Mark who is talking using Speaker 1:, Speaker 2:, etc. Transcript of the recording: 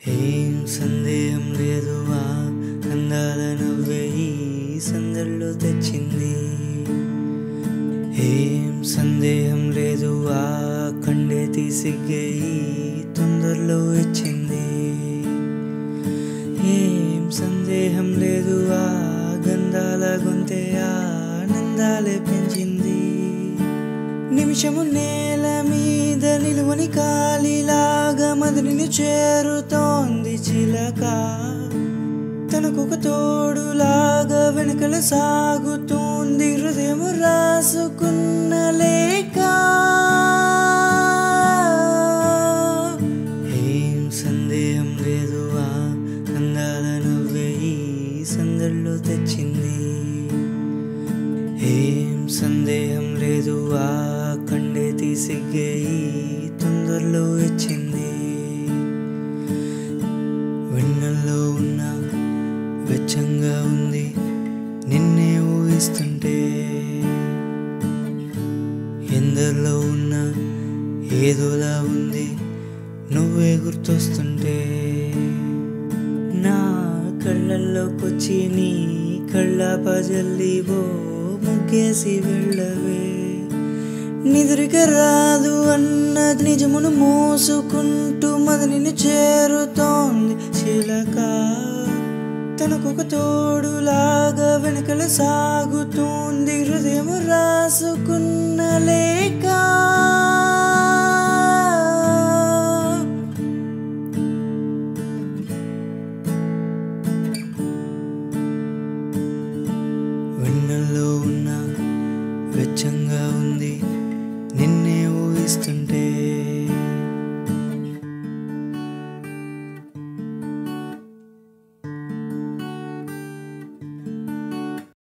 Speaker 1: ఏం సందేహం లేదు ఆ అందాల నవ్వే ఈ సందల్లో తెచ్చింది ఏం సందేహం లేదు ఆ కండే తీసిగ్గే ఈ తొందరలో ఇచ్చింది ఏం సందేహం లేదు ఆ గంధాల గొంతే ఆనందాలే పెంచింది నిమిషము నేల మీద నిలువని కాలిలాగా మదిలిని చేరుతోంది చిలక తనకొక తోడులాగా వెనకల సాగుతుంది హృదయం రాసుకున్న లేక ఏం సందేహం లేదు ఆ అందాల నవ్వే ఈ సందల్లో తెచ్చింది ఏం సందేహం లేదు ఆ కండే తీసిగ్గే ఈ తొందరలో ఇచ్చింది వెన్నెల్లో ఉన్న వెచ్చంగా ఉంది నిన్నే ఊహిస్తుంటే ఎందరిలో ఉన్న ఏదోలా ఉంది నువ్వే గుర్తొస్తుంటే నా కళ్ళల్లోకొచ్చి నీ కళ్ళ పజల్లివో ముగ్గేసి వెళ్ళవే నిదురిక రాదు అన్నది నిజమును మోసుకుంటూ మదిలిని చేరుతోంది చిలక తనకొక తోడులాగా వెనకల సాగుతుంది హృదయం రాసుకున్న లేక వెన్నెల్లో ఉన్న వెచ్చంగా ఉంది నిన్నే ఊహిస్తుంటే